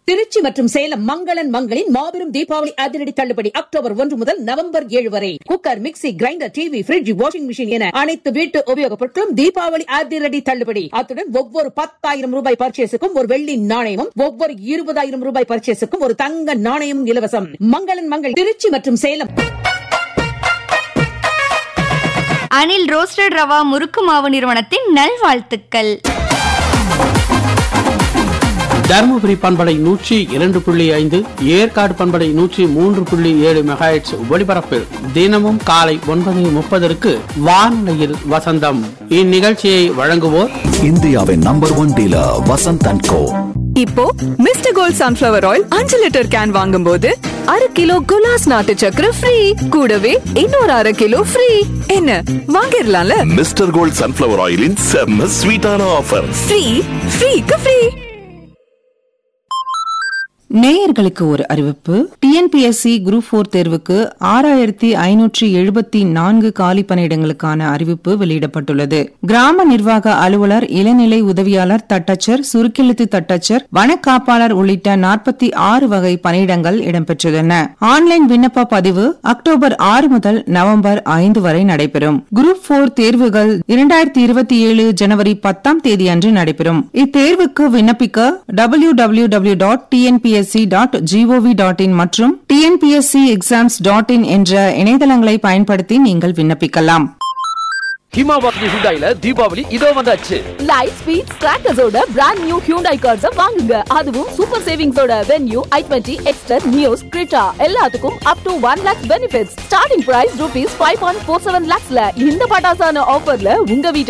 திருச்சி மற்றும் சேலம் மங்களன் மங்களின் மாபெரும் தீபாவளி அதிரடி தள்ளுபடி அக்டோபர் ஒன்று முதல் நவம்பர் ஏழு வரை cooker mixie grinder TV fridge washing machine என அனைத்து வீட்டு உபயோகப் பொருட்களும் தீபாவளி அதிரடி தள்ளுபடி அத்துடன் ஒவ்வொரு பத்தாயிரம் ரூபாய் பர்ச்சேஸுக்கும் ஒரு வெள்ளி நாணயமும் ஒவ்வொரு இருபதாயிரம் ரூபாய் பர்ச்சேஸுக்கும் ஒரு தங்க நாணயமும் இலவசம் மங்களன் மங்கள் திருச்சி மற்றும் சேலம் அனில் ரோஸ்டட் ரவா முறுக்கு மாவு நிறுவனத்தின் நல்வாழ்த்துக்கள் தருமபுரி பண்பலை நூற்றி இரண்டு புள்ளி ஐந்து ஏற்காடு பண்பலை நூற்றி மூன்று புள்ளி ஏழு மெகாஹெட்ஸ் ஒலிபரப்பில் தினமும் காலை ஒன்பது முப்பதற்கு வானொலியில் வசந்தம் இந்நிகழ்ச்சியை வழங்குவோர் இந்தியாவின் number one dealer Vasanth and co இப்போ மிஸ்டர் கோல்ட் சன்ஃபிளவர் ஆயில் அஞ்சு லிட்டர் கேன் வாங்கும்போது அரை கிலோ குலாஸ் நாட்டு சக்கரை ஃப்ரீ கூடவே இன்னொரு அரை கிலோ ஃப்ரீ என்ன வாங்கிடலாம்ல மிஸ்டர் கோல்ட் சன்ஃபிளவர் ஆயிலின் செம்ம ஸ்வீட்டான ஆஃபர் ஃப்ரீ ஃப்ரீக்கு ஃப்ரீ நேயர்களுக்கு ஒரு அறிவிப்பு டிஎன்பிஎஸ்சி குரூப் போர் தேர்வுக்கு ஆறாயிரத்தி ஐநூற்றி எழுபத்தி நான்கு காலி பணியிடங்களுக்கான அறிவிப்பு வெளியிடப்பட்டுள்ளது கிராம நிர்வாக அலுவலர் இளநிலை உதவியாளர் தட்டச்சர் சுருக்கெழுத்து தட்டச்சர் வனக்காப்பாளர் உள்ளிட்ட நாற்பத்தி ஆறு வகை பணியிடங்கள் இடம்பெற்றுள்ளன ஆன்லைன் விண்ணப்ப பதிவு அக்டோபர் ஆறு முதல் நவம்பர் ஐந்து வரை நடைபெறும் குரூப் போர் தேர்வுகள் இரண்டாயிரத்தி இருபத்தி ஏழு ஜனவரி பத்தாம் தேதி அன்று நடைபெறும் இத்தேர்வுக்கு விண்ணப்பிக்க W W W dot TNPSC dot gov dot in மற்றும் டிஎன்பிஎஸ்சி எக்ஸாம்ஸ் டாட் இன் என்ற இணையதளங்களை பயன்படுத்தி நீங்கள் விண்ணப்பிக்கலாம் ஹிமா வாக்னி ஹுண்டாயில தீபாவளி இதோ வந்தாச்சு லைட் ஸ்பீட் கிராக்கர்ஸோட பிராண்ட் நியூ ஹியூண்டாய் கார்ஸ் வாங்குங்க அதுவும் சூப்பர் சேவிங்ஸோட Venue i twenty Exter Nios Creta எல்லாத்துக்கும் up to one lakh benefits starting price rupees five point four seven லேக்ஸ்ல இந்த பட்டாசான ஆஃபர்ல உங்க வீட்டு